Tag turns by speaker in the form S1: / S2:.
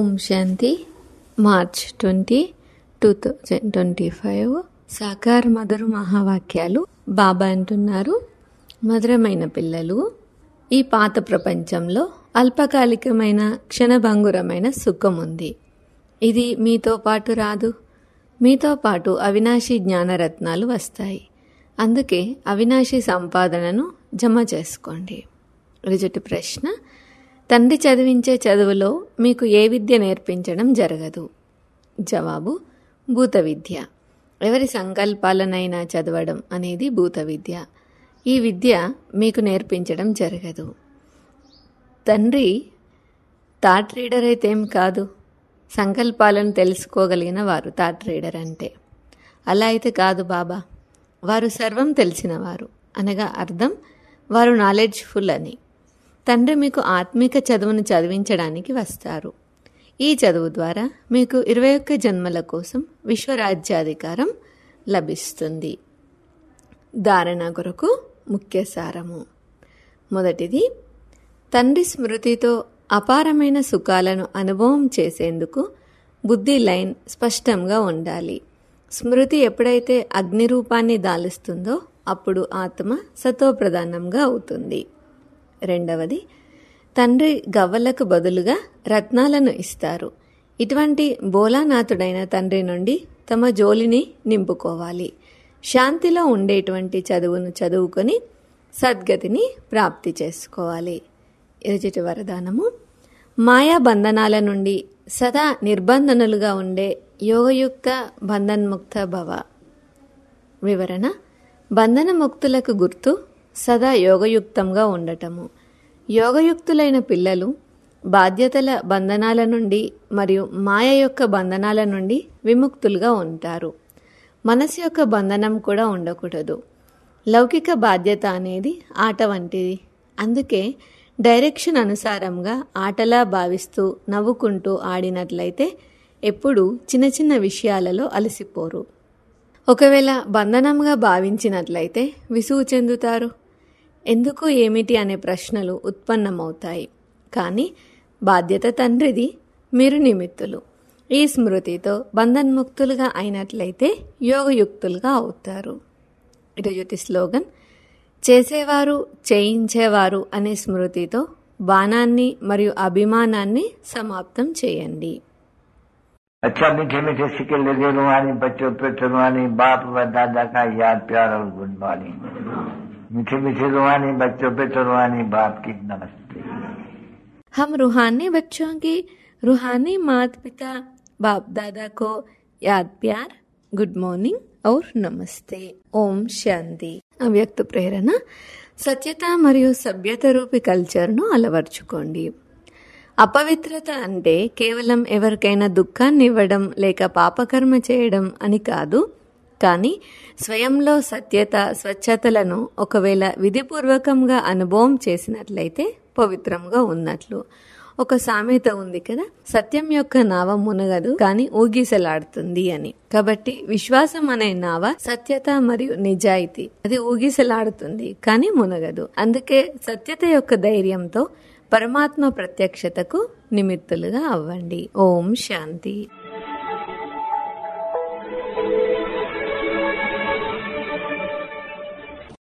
S1: ఓం Shanti March twenty two thousand twenty five సాకార్ మధుర మహావాక్యాలు బాబా అంటున్నారు మధురమైన పిల్లలు ఈ పాత ప్రపంచంలో అల్పకాలికమైన క్షణభంగురమైన సుఖం ఉంది ఇది మీతో పాటు రాదు మీతో పాటు అవినాశి జ్ఞానరత్నాలు వస్తాయి అందుకే అవినాశి సంపాదనను జమ చేసుకోండి రిజటి ప్రశ్న తండ్రి చదివించే చదువులో మీకు ఏ విద్య నేర్పించడం జరగదు జవాబు భూత విద్య ఎవరి సంకల్పాలనైనా చదవడం అనేది భూత విద్య ఈ విద్య మీకు నేర్పించడం జరగదు తండ్రి థాట్ రీడర్ అయితే ఏం కాదు సంకల్పాలను తెలుసుకోగలిగిన వారు థాట్ రీడర్ అంటే అలా అయితే కాదు బాబా వారు సర్వం తెలిసినవారు అనగా అర్థం వారు నాలెడ్జ్ఫుల్ అని తండ్రి మీకు ఆత్మిక చదువును చదివించడానికి వస్తారు ఈ చదువు ద్వారా మీకు ఇరవై ఒక్క జన్మల కోసం విశ్వరాజ్యాధికారం లభిస్తుంది ధారణ కొరకు ముఖ్య సారము మొదటిది తండ్రి స్మృతితో అపారమైన సుఖాలను అనుభవం చేసేందుకు బుద్ధి లైన్ స్పష్టంగా ఉండాలి స్మృతి ఎప్పుడైతే అగ్ని రూపాన్ని దాలుస్తుందో అప్పుడు ఆత్మ సతోప్రధానంగా అవుతుంది రెండవది తండ్రి గవ్వలకు బదులుగా రత్నాలను ఇస్తారు ఇటువంటి బోలానాథుడైన తండ్రి నుండి తమ జోలిని నింపుకోవాలి శాంతిలో ఉండేటువంటి చదువును చదువుకొని సద్గతిని ప్రాప్తి చేసుకోవాలి ఎదుటి వరదానము మాయా బంధనాల నుండి సదా నిర్బంధనులుగా ఉండే యోగయుక్త బంధన్ముక్త భవ వివరణ బంధనముక్తులకు గుర్తు సదా యోగయుక్తంగా ఉండటము యోగయుక్తులైన పిల్లలు బాధ్యతల బంధనాల నుండి మరియు మాయ యొక్క బంధనాల నుండి విముక్తులుగా ఉంటారు మనసు యొక్క బంధనం కూడా ఉండకూడదు లౌకిక బాధ్యత అనేది ఆట వంటిది అందుకే డైరెక్షన్ అనుసారంగా ఆటలా భావిస్తూ నవ్వుకుంటూ ఆడినట్లయితే ఎప్పుడూ చిన్న చిన్న విషయాలలో అలసిపోరు ఒకవేళ బంధనంగా భావించినట్లయితే విసుగు చెందుతారు ఎందుకు ఏమిటి అనే ప్రశ్నలు ఉత్పన్నమవుతాయి కానీ బాధ్యత తండ్రిది మీరు నిమిత్తులు ఈ స్మృతితో బంధన్ముక్తులుగా అయినట్లయితే యోగయుక్తులుగా అవుతారు ఈరోజు స్లోగన్ చేసేవారు చేయించేవారు అనే స్మృతితో బాణాన్ని మరియు అభిమానాన్ని సమాప్తం చేయండి
S2: अच्छा मीठे मीठे सिक्के लगे रुहानी बच्चों पे रुहानी बाप व दादा का याद प्यार और गुड मॉर्निंग मीठे मीठे रुहानी बच्चों पे रुहानी बाप की नमस्ते
S1: हम रूहानी बच्चों की रूहानी माता पिता बाप दादा को याद प्यार गुड मॉर्निंग और నమస్తే ఓం శాంతి అవ్యక్త ప్రేరణ సత్యత మరియు సభ్యత రూపి కల్చర్ను అలవర్చుకోండి అపవిత్రత అంటే కేవలం ఎవరికైనా దుఃఖాన్ని ఇవ్వడం లేక పాపకర్మ చేయడం అని కాదు కానీ స్వయంలో సత్యత స్వచ్ఛతలను ఒకవేళ విధిపూర్వకంగా అనుభవం చేసినట్లయితే పవిత్రంగా ఉన్నట్లు ఒక సామెత ఉంది కదా సత్యం యొక్క నావ మునగదు కానీ ఊగిసలాడుతుంది అని కాబట్టి విశ్వాసం అనే నావ సత్యత మరియు నిజాయితీ అది ఊగిసలాడుతుంది కానీ మునగదు అందుకే సత్యత యొక్క ధైర్యంతో పరమాత్మ ప్రత్యక్షతకు నిమిత్తులుగా అవ్వండి ఓం శాంతి